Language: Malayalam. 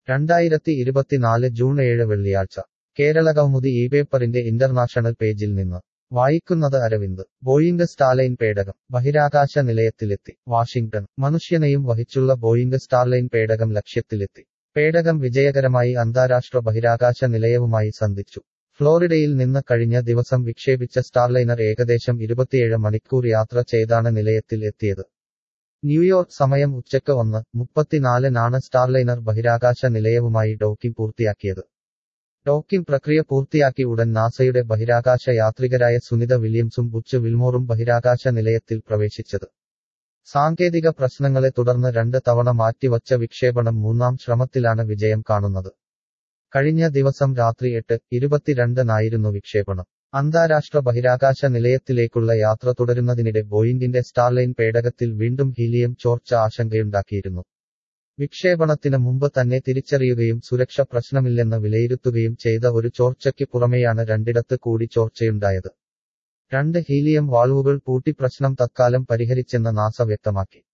രണ്ടായിരത്തി ഇരുപത്തിനാല് ജൂൺ ഏഴ് വെള്ളിയാഴ്ച കേരളകൗമുദി ഈ പേപ്പറിന്റെ ഇന്റർനാഷണൽ പേജിൽ നിന്ന് വായിക്കുന്നത് അരവിന്ദ് ബോയിംഗ് സ്റ്റാർലൈൻ പേടകം ബഹിരാകാശ നിലയത്തിലെത്തി വാഷിംഗ്ടൺ മനുഷ്യനെയും വഹിച്ചുള്ള ബോയിംഗ് സ്റ്റാർലൈൻ പേടകം ലക്ഷ്യത്തിലെത്തി പേടകം വിജയകരമായി അന്താരാഷ്ട്ര ബഹിരാകാശ നിലയവുമായി സന്ധിച്ചു ഫ്ലോറിഡയിൽ നിന്ന് കഴിഞ്ഞ ദിവസം വിക്ഷേപിച്ച സ്റ്റാർലൈനർ ഏകദേശം ഇരുപത്തിയേഴ് മണിക്കൂർ യാത്ര ചെയ്താണ് നിലയത്തിൽ എത്തിയത് ന്യൂയോർക്ക് സമയം ഉച്ചയ്ക്ക് ഒന്ന് മുപ്പത്തിനാലിനാണ് സ്റ്റാർലൈനർ ബഹിരാകാശ നിലയവുമായി ഡോക്കിംഗ് പൂർത്തിയാക്കിയത് ഡോക്കിംഗ് പ്രക്രിയ പൂർത്തിയാക്കി ഉടൻ നാസയുടെ ബഹിരാകാശ യാത്രികരായ സുനിത വില്യംസും ബുച്ച് വിൽമോറും ബഹിരാകാശ നിലയത്തിൽ പ്രവേശിച്ചത് സാങ്കേതിക പ്രശ്നങ്ങളെ തുടർന്ന് രണ്ട് തവണ മാറ്റിവച്ച വിക്ഷേപണം മൂന്നാം ശ്രമത്തിലാണ് വിജയം കാണുന്നത് കഴിഞ്ഞ ദിവസം രാത്രി എട്ട് ഇരുപത്തിരണ്ടിനായിരുന്നു വിക്ഷേപണം അന്താരാഷ്ട്ര ബഹിരാകാശ നിലയത്തിലേക്കുള്ള യാത്ര തുടരുന്നതിനിടെ ബോയിംഗിന്റെ സ്റ്റാർലൈൻ പേടകത്തിൽ വീണ്ടും ഹീലിയം ചോർച്ച ആശങ്കയുണ്ടാക്കിയിരുന്നു വിക്ഷേപണത്തിന് മുമ്പ് തന്നെ തിരിച്ചറിയുകയും സുരക്ഷ പ്രശ്നമില്ലെന്ന് വിലയിരുത്തുകയും ചെയ്ത ഒരു ചോർച്ചയ്ക്ക് പുറമെയാണ് രണ്ടിടത്ത് കൂടി ചോർച്ചയുണ്ടായത് രണ്ട് ഹീലിയം വാൾവുകൾ പൂട്ടി പ്രശ്നം തത്കാലം പരിഹരിച്ചെന്ന് നാസ വ്യക്തമാക്കി